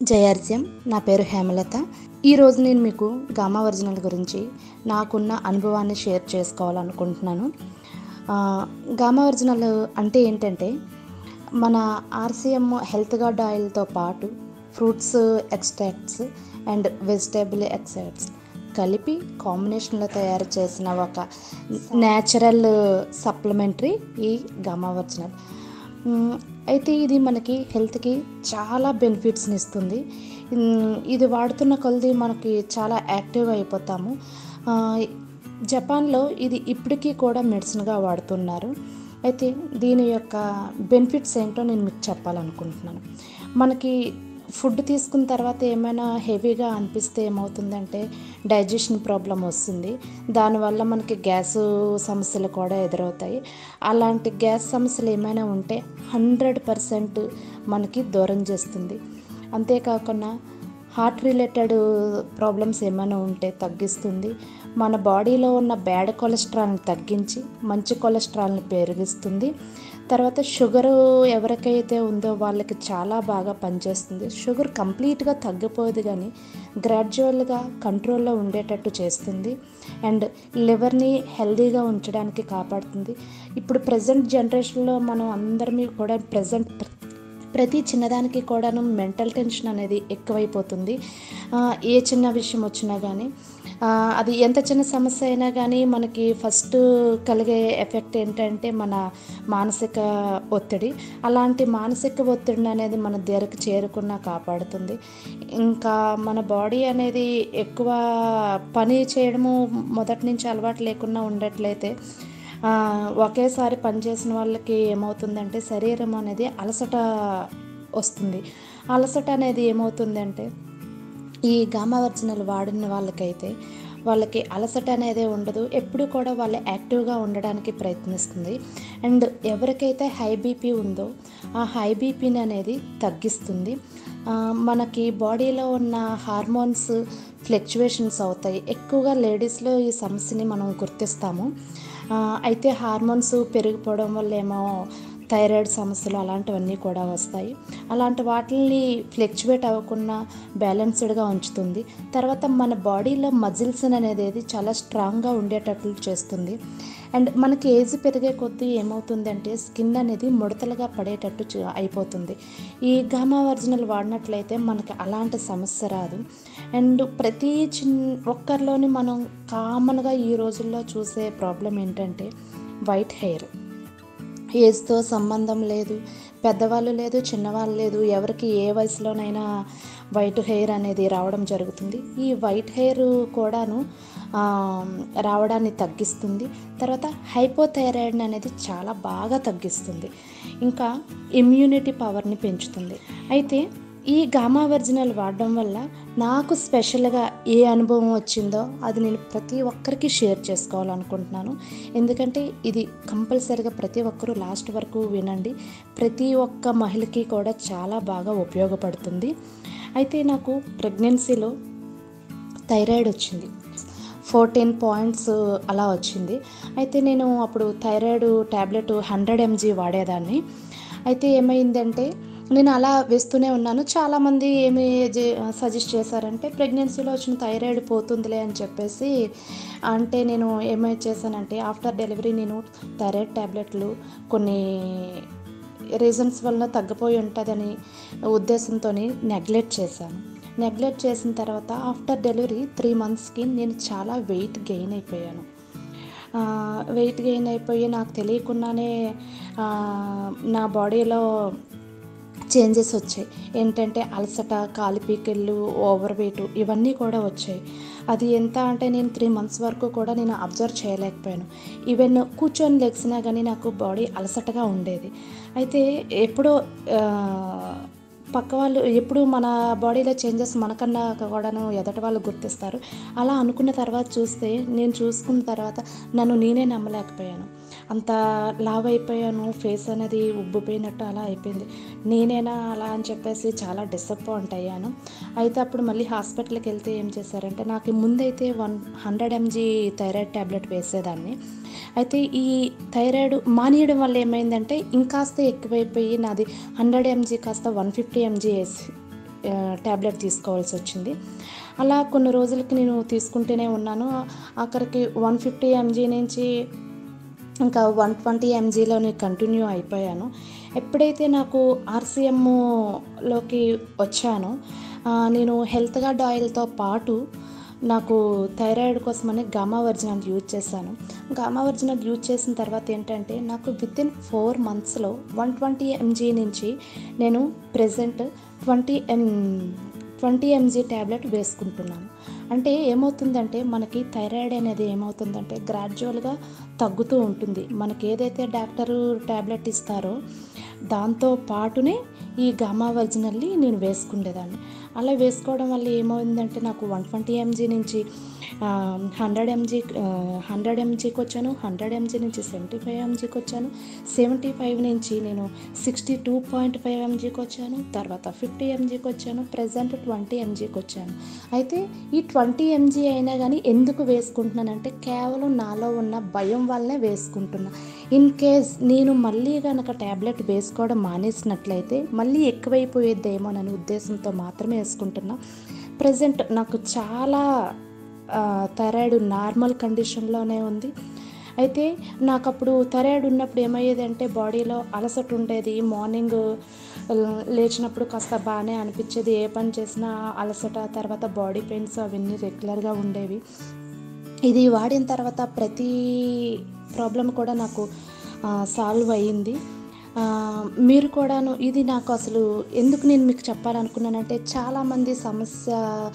జయార్జ్యం నా పేరు హేమలత ఈరోజు నేను మీకు గామా ఒరిజినల్ గురించి నాకున్న అనుభవాన్ని షేర్ చేసుకోవాలనుకుంటున్నాను ఆ, గామా ఒరిజినల్ అంటే ఏంటంటే మన ఆర్సీఎం హెల్త్ గార్డ్ ఆయిల్తో పాటు fruits extracts and vegetable extracts కలిపి కాంబినేషన్లో తయారు చేసిన ఒక న్యాచురల్ సప్లిమెంటరీ ఈ గామా ఒరిజినల్ మ్, అయితే ఇది మనకి హెల్త్కి చాలా బెనిఫిట్స్ని ఇస్తుంది మ్, ఇది వాడుతున్న కొలది మనకి చాలా యాక్టివ్గా అయిపోతాము ఆ, జపాన్లో ఇది ఇప్పటికీ కూడా మెడిసిన్గా వాడుతున్నారు అయితే దీని యొక్క బెనిఫిట్స్ ఏంటో నేను మీకు చెప్పాలనుకుంటున్నాను మనకి ఫుడ్ తీసుకున్న తర్వాత ఏమైనా హెవీగా అనిపిస్తే ఏమవుతుందంటే డైజెషన్ ప్రాబ్లం వస్తుంది దానివల్ల మనకి గ్యాస్ సమస్యలు కూడా ఎదురవుతాయి అలాంటి గ్యాస్ సమస్యలు ఏమైనా ఉంటే హండ్రెడ్ పర్సెంట్ మనకి దూరం చేస్తుంది అంతేకాకుండా హార్ట్ రిలేటెడ్ ప్రాబ్లమ్స్ ఏమైనా ఉంటే తగ్గిస్తుంది మన బాడీలో ఉన్న బ్యాడ్ కొలెస్ట్రాల్ని తగ్గించి మంచి కొలెస్ట్రాల్ని పెరిగిస్తుంది తర్వాత షుగర్ ఎవరికైతే ఉందో వాళ్ళకి చాలా బాగా పనిచేస్తుంది షుగర్ కంప్లీట్గా తగ్గిపోదు కానీ గ్రాడ్యువల్గా కంట్రోల్లో ఉండేటట్టు చేస్తుంది అండ్ లివర్ని హెల్దీగా ఉంచడానికి కాపాడుతుంది ఇప్పుడు ప్రజెంట్ జనరేషన్లో మనం అందరినీ కూడా ప్రజెంట్ ప్రతి చిన్నదానికి కూడాను మెంటల్ టెన్షన్ అనేది ఎక్కువైపోతుంది ఆ, ఏ చిన్న విషయం వచ్చినా కానీ ఆ, అది ఎంత చిన్న సమస్య అయినా కానీ మనకి ఫస్ట్ కలిగే ఎఫెక్ట్ ఏంటంటే మన మానసిక ఒత్తిడి అలాంటి మానసిక ఒత్తిడిని అనేది మన దగ్గరకు చేరుకున్నా కాపాడుతుంది ఇంకా మన బాడీ అనేది ఎక్కువ పని చేయడము మొదటి నుంచి అలవాటు లేకుండా ఉండట్లయితే ఆ, ఒకేసారి పనిచేసిన వాళ్ళకి ఏమవుతుందంటే శరీరం అనేది అలసట వస్తుంది అలసట అనేది ఏమవుతుందంటే ఈ గామా ఒరిజినల్ వాడిన వాళ్ళకైతే వాళ్ళకి అలసట అనేది ఉండదు ఎప్పుడు కూడా వాళ్ళు యాక్టివ్గా ఉండడానికి ప్రయత్నిస్తుంది అండ్ ఎవరికైతే హై బీపీ ఉందో ఆ హై బీపీని అనేది తగ్గిస్తుంది ఆ, మనకి బాడీలో ఉన్న హార్మోన్స్ ఫ్లక్చువేషన్స్ అవుతాయి ఎక్కువగా లేడీస్లో ఈ సమస్యని మనం గుర్తిస్తాము ఆ, అయితే హార్మోన్స్ పెరిగిపోవడం వల్ల ఏమో థైరాయిడ్ సమస్యలు అలాంటివన్నీ కూడా వస్తాయి అలాంటి వాటిని ఫ్లక్చువేట్ అవ్వకుండా బ్యాలెన్స్డ్గా ఉంచుతుంది తర్వాత మన బాడీలో మజిల్స్ అనేది చాలా స్ట్రాంగ్గా ఉండేటట్లు చేస్తుంది అండ్ మనకి ఏజ్ పెరిగే కొద్దీ ఏమవుతుందంటే స్కిన్ అనేది ముడతలుగా పడేటట్టు చే- అయిపోతుంది ఈ గామా ఒరిజినల్ వాడినట్లయితే మనకి అలాంటి సమస్య రాదు అండ్ ప్రతి చిన్న ఒక్కరిలోని మనం కామన్గా ఈ రోజుల్లో చూసే ప్రాబ్లం ఏంటంటే వైట్ హెయిర్ ఏజ్తో సంబంధం లేదు పెద్దవాళ్ళు లేదు చిన్నవాళ్ళు లేదు ఎవరికి ఏ వయసులోనైనా వైట్ హెయిర్ అనేది రావడం జరుగుతుంది ఈ వైట్ హెయిర్ కూడాను ఆ, రావడాన్ని తగ్గిస్తుంది తర్వాత హైపోథైరాయిడ్ అనేది చాలా బాగా తగ్గిస్తుంది ఇంకా ఇమ్యూనిటీ పవర్ని పెంచుతుంది అయితే ఈ గామా ఒరిజినల్ వాడడం వల్ల నాకు స్పెషల్గా ఏ అనుభవం వచ్చిందో అది నేను ప్రతి ఒక్కరికి షేర్ చేసుకోవాలనుకుంటున్నాను ఎందుకంటే ఇది కంపల్సరిగా ప్రతి ఒక్కరూ లాస్ట్ వరకు వినండి ప్రతి ఒక్క మహిళకి కూడా చాలా బాగా ఉపయోగపడుతుంది అయితే నాకు ప్రెగ్నెన్సీలో థైరాయిడ్ వచ్చింది ఫోర్టీన్ పాయింట్స్ అలా వచ్చింది అయితే నేను అప్పుడు థైరాయిడ్ ట్యాబ్లెట్ హండ్రెడ్ ఎంజీ వాడేదాన్ని అయితే ఏమైందంటే నేను అలా వేస్తూనే ఉన్నాను చాలామంది ఏమి సజెస్ట్ చేశారంటే ప్రెగ్నెన్సీలో వచ్చిన థైరాయిడ్ పోతుందిలే అని చెప్పేసి అంటే నేను ఏమై చేశానంటే ఆఫ్టర్ డెలివరీ నేను థైరాయిడ్ ట్యాబ్లెట్లు కొన్ని రీజన్స్ వల్ల తగ్గిపోయి ఉంటుందని ఉద్దేశంతో నెగ్లెక్ట్ చేశాను నెగ్లెక్ట్ చేసిన తర్వాత ఆఫ్టర్ డెలివరీ త్రీ మంత్స్కి నేను చాలా వెయిట్ గెయిన్ అయిపోయాను వెయిట్ గెయిన్ అయిపోయి నాకు తెలియకుండానే ఆ, నా బాడీలో చేంజెస్ వచ్చాయి ఏంటంటే అలసట కాలిపీకెళ్ళు ఓవర్ వెయిట్ ఇవన్నీ కూడా వచ్చాయి అది ఎంత అంటే నేను త్రీ మంత్స్ వరకు కూడా నేను అబ్జర్వ్ చేయలేకపోయాను ఈవెన్ కూర్చొని లెగ్సినా కానీ నాకు బాడీ అలసటగా ఉండేది అయితే ఎప్పుడో ఆ, పక్క వాళ్ళు ఎప్పుడు మన బాడీలో చేంజెస్ మనకన్నా కూడాను ఎదటి వాళ్ళు గుర్తిస్తారు అలా అనుకున్న తర్వాత చూస్తే నేను చూసుకున్న తర్వాత నన్ను నేనే నమ్మలేకపోయాను అంత లావ్ అయిపోయాను ఫేస్ అనేది ఉబ్బిపోయినట్టు అలా అయిపోయింది నేనేనా అలా అని చెప్పేసి చాలా డిసప్పాయింట్ అయ్యాను అయితే అప్పుడు మళ్ళీ హాస్పిటల్కి వెళ్తే ఏం చేశారంటే నాకు ముందైతే one hundred mg thyroid tablet వేసేదాన్ని అయితే ఈ థైరాయిడ్ మానేయడం వల్ల ఏమైందంటే ఇంకాస్త ఎక్కువైపోయి నాది హండ్రెడ్ ఎంజీ కాస్త వన్ ఫిఫ్టీ ఎంజీ వేసి ట్యాబ్లెట్ తీసుకోవాల్సి వచ్చింది అలా కొన్ని రోజులకి నేను తీసుకుంటూనే ఉన్నాను అక్కడికి వన్ ఫిఫ్టీ ఎంజీ నుంచి ఇంకా వన్ ట్వంటీ ఎంజీలోని కంటిన్యూ అయిపోయాను ఎప్పుడైతే నాకు ఆర్సీఎంలోకి వచ్చానో ఆ, నేను హెల్త్ గార్డ్ ఆయిల్తో పాటు నాకు థైరాయిడ్ కోసమని గామా ఒరిజినల్ యూజ్ చేశాను గామా ఒరిజినల్ యూజ్ చేసిన తర్వాత ఏంటంటే నాకు విత్ ఇన్ ఫోర్ మంత్స్లో వన్ ట్వంటీ ఎంజీ నుంచి నేను ప్రెసెంట్ ట్వంటీ ఎం ట్వంటీ ఎంజీ ట్యాబ్లెట్ వేసుకుంటున్నాను అంటే ఏమవుతుందంటే మనకి థైరాయిడ్ అనేది ఏమవుతుందంటే గ్రాడ్యువల్గా తగ్గుతూ ఉంటుంది మనకి ఏదైతే డాక్టరు ట్యాబ్లెట్ ఇస్తారో దాంతో పాటునే ఈ గామా ఒరిజినల్ని నేను వేసుకునేదాన్ని అలా వేసుకోవడం వల్ల ఏమైందంటే నాకు వన్ ట్వంటీ ఎంజీ నుంచి హండ్రెడ్ ఎంజీ హండ్రెడ్ ఎంజీకి వచ్చాను హండ్రెడ్ ఎంజీ నుంచి సెవెంటీ ఫైవ్ ఎంజీకి వచ్చాను సెవెంటీ ఫైవ్ నుంచి నేను సిక్స్టీ టూ పాయింట్ ఫైవ్ ఎంజీకి వచ్చాను తర్వాత ఫిఫ్టీ ఎంజీకి వచ్చాను ప్రజెంట్ ట్వంటీ ఎంజీకి వచ్చాను అయితే ఈ ట్వంటీ ఎంజీ అయినా కానీ ఎందుకు వేసుకుంటున్నానంటే కేవలం నాలో ఉన్న భయం వల్లనే వేసుకుంటున్నా ఇన్ కేస్ నేను మళ్ళీ కనుక ట్యాబ్లెట్ వేసుకోవడం మానేసినట్లయితే మళ్ళీ ఎక్కువైపోయేద్దేమోనని ఉద్దేశంతో మాత్రమే వేసుకుంటున్నా ప్రజెంట్ నాకు చాలా ఆ, థైరాయిడ్ నార్మల్ కండిషన్లోనే ఉంది అయితే నాకు అప్పుడు థైరాయిడ్ ఉన్నప్పుడు ఏమయ్యేదంటే బాడీలో అలసట ఉండేది మార్నింగ్ లేచినప్పుడు కాస్త బాగానే అనిపించేది ఏ పని చేసినా అలసట తర్వాత బాడీ పెయిన్స్ అవన్నీ రెగ్యులర్గా ఉండేవి ఇది వాడిన తర్వాత ప్రతి ప్రాబ్లం కూడా నాకు సాల్వ్ అయ్యింది ఆ, మీరు కూడాను ఇది నాకు అసలు ఎందుకు నేను మీకు చెప్పాలనుకున్నానంటే చాలామంది సమస్య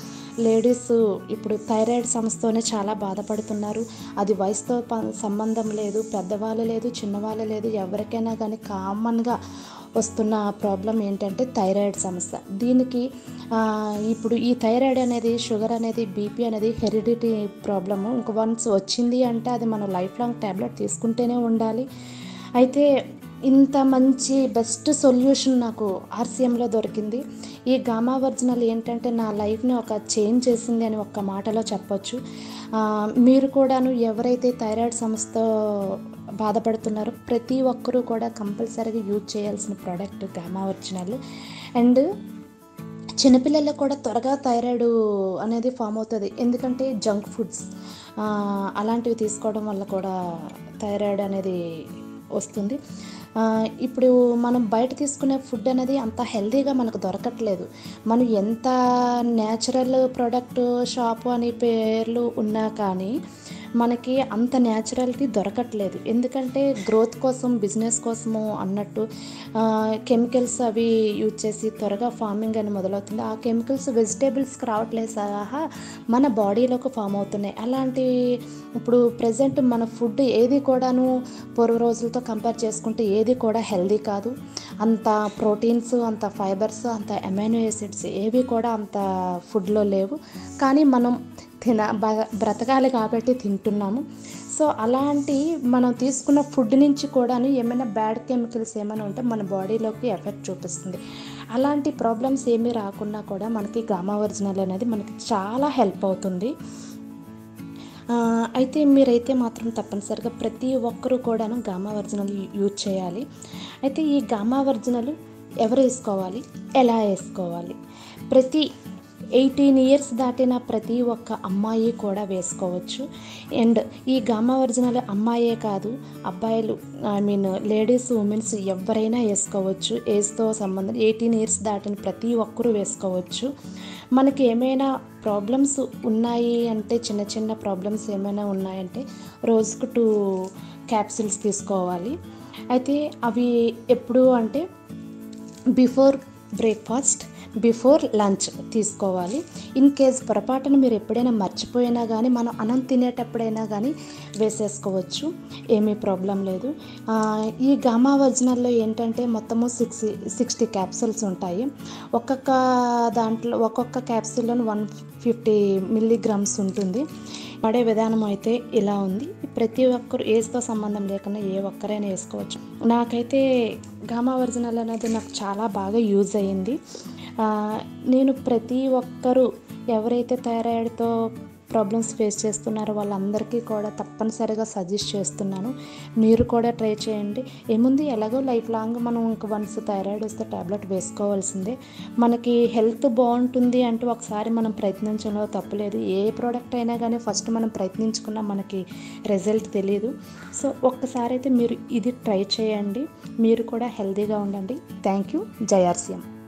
లేడీస్ ఇప్పుడు థైరాయిడ్ సమస్యతోనే చాలా బాధపడుతున్నారు అది వయసుతో ప- సంబంధం లేదు పెద్దవాళ్ళు లేదు చిన్నవాళ్ళు లేదు ఎవరికైనా కానీ కామన్గా వస్తున్న ప్రాబ్లం ఏంటంటే థైరాయిడ్ సమస్య దీనికి ఆ, ఇప్పుడు ఈ థైరాయిడ్ అనేది షుగర్ అనేది బీపీ అనేది హెరిడిటీ ప్రాబ్లము ఇంక వన్స్ వచ్చింది అంటే అది మనం లైఫ్ లాంగ్ ట్యాబ్లెట్ తీసుకుంటూనే ఉండాలి అయితే ఇంత మంచి బెస్ట్ సొల్యూషన్ నాకు ఆర్సీఎంలో దొరికింది ఈ గామా ఒరిజినల్ ఏంటంటే నా లైఫ్ని ఒక చేంజ్ చేసింది అని ఒక్క మాటలో చెప్పొచ్చు ఆ, మీరు కూడాను ఎవరైతే థైరాయిడ్ సమస్యతో బాధపడుతున్నారో ప్రతి ఒక్కరూ కూడా కంపల్సరీగా యూజ్ చేయాల్సిన ప్రోడక్ట్ గామా ఒరిజినల్ అండ్ చిన్నపిల్లల్లో కూడా త్వరగా థైరాయిడ్ అనేది ఫామ్ అవుతుంది ఎందుకంటే జంక్ ఫుడ్స్ ఆ, అలాంటివి తీసుకోవడం వల్ల కూడా థైరాయిడ్ అనేది వస్తుంది ఆ, ఇప్పుడు మనం బయట తీసుకునే ఫుడ్ అనేది అంత హెల్తీగా మనకు దొరకట్లేదు మనం ఎంత న్యాచురల్ ప్రోడక్ట్ షాపు అని పేర్లు ఉన్నా కానీ మనకి అంత న్యాచురాలిటీ దొరకట్లేదు ఎందుకంటే గ్రోత్ కోసం బిజినెస్ కోసము అన్నట్టు కెమికల్స్ అవి యూజ్ చేసి త్వరగా ఫార్మింగ్ అని మొదలవుతుంది ఆ కెమికల్స్ వెజిటేబుల్స్కి రావట్లేదు సహా మన బాడీలోకి ఫామ్ అవుతున్నాయి అలాంటి ఇప్పుడు ప్రజెంట్ మన ఫుడ్ ఏది కూడాను పూర్వ రోజులతో కంపేర్ చేసుకుంటే ఏది కూడా హెల్దీ కాదు అంత ప్రోటీన్స్ అంత ఫైబర్స్ అంత అమైనో యాసిడ్స్ ఏవి కూడా అంత ఫుడ్లో లేవు కానీ మనం తిన బ- బ్రతకాలి కాబట్టి తింటున్నాము సో అలాంటి మనం తీసుకున్న ఫుడ్ నుంచి కూడాను ఏమైనా బ్యాడ్ కెమికల్స్ ఏమైనా ఉంటే మన బాడీలోకి ఎఫెక్ట్ చూపిస్తుంది అలాంటి ప్రాబ్లమ్స్ ఏమీ రాకుండా కూడా మనకి గామా ఒరిజినల్ అనేది మనకి చాలా హెల్ప్ అవుతుంది ఆ, అయితే మీరైతే మాత్రం తప్పనిసరిగా ప్రతి ఒక్కరూ కూడాను గామా ఒరిజినల్ యూజ్ చేయాలి అయితే ఈ గామా ఒరిజినల్ ఎవరు వేసుకోవాలి ఎలా వేసుకోవాలి ప్రతి ఎయిటీన్ ఇయర్స్ దాటిన ప్రతి ఒక్క అమ్మాయి కూడా వేసుకోవచ్చు అండ్ ఈ గామా ఒరిజినల్ అమ్మాయే కాదు అబ్బాయిలు ఐ మీన్ లేడీస్ ఉమెన్స్ ఎవరైనా వేసుకోవచ్చు ఏజ్తో సంబంధం ఎయిటీన్ ఇయర్స్ దాటిన ప్రతి ఒక్కరూ వేసుకోవచ్చు మనకి ఏమైనా ప్రాబ్లమ్స్ ఉన్నాయి అంటే చిన్న చిన్న ప్రాబ్లమ్స్ ఏమైనా ఉన్నాయంటే రోజుకు టూ క్యాప్సిల్స్ తీసుకోవాలి అయితే అవి ఎప్పుడు అంటే బిఫోర్ బ్రేక్ఫాస్ట్ బిఫోర్ లంచ్ తీసుకోవాలి ఇన్ కేస్ పొరపాటున మీరు ఎప్పుడైనా మర్చిపోయినా కానీ మనం అన్నం తినేటప్పుడైనా కానీ వేసేసుకోవచ్చు ఏమీ ప్రాబ్లం లేదు ఆ, ఈ గామా ఒరిజినల్లో ఏంటంటే మొత్తము సిక్స్ సిక్స్టీ క్యాప్సూల్స్ ఉంటాయి ఒక్కొక్క దాంట్లో ఒక్కొక్క క్యాప్సూల్లో వన్ ఫిఫ్టీ మిల్లీగ్రామ్స్ ఉంటుంది పడే విధానం అయితే ఇలా ఉంది ప్రతి ఒక్కరు ఏజ్తో సంబంధం లేకుండా ఏ ఒక్కరైనా వేసుకోవచ్చు నాకైతే గామా ఒరిజినల్ అనేది నాకు చాలా బాగా యూజ్ అయ్యింది ఆ, నేను ప్రతి ఒక్కరూ ఎవరైతే థైరాయిడ్తో ప్రాబ్లమ్స్ ఫేస్ చేస్తున్నారో వాళ్ళందరికీ కూడా తప్పనిసరిగా సజెస్ట్ చేస్తున్నాను మీరు కూడా ట్రై చేయండి ఏముంది ఎలాగో లైఫ్ లాంగ్ మనం ఇంక వన్స్ థైరాయిడ్ వస్తే టాబ్లెట్ వేసుకోవాల్సిందే మనకి హెల్త్ బాగుంటుంది అంటే ఒకసారి మనం ప్రయత్నించడంలో తప్పులేదు ఏ ప్రోడక్ట్ అయినా కానీ ఫస్ట్ మనం ప్రయత్నించుకున్నా మనకి రిజల్ట్ తెలియదు సో ఒక్కసారి అయితే మీరు ఇది ట్రై చేయండి మీరు కూడా హెల్తీగా ఉండండి థ్యాంక్ యూ జయార్సిఎం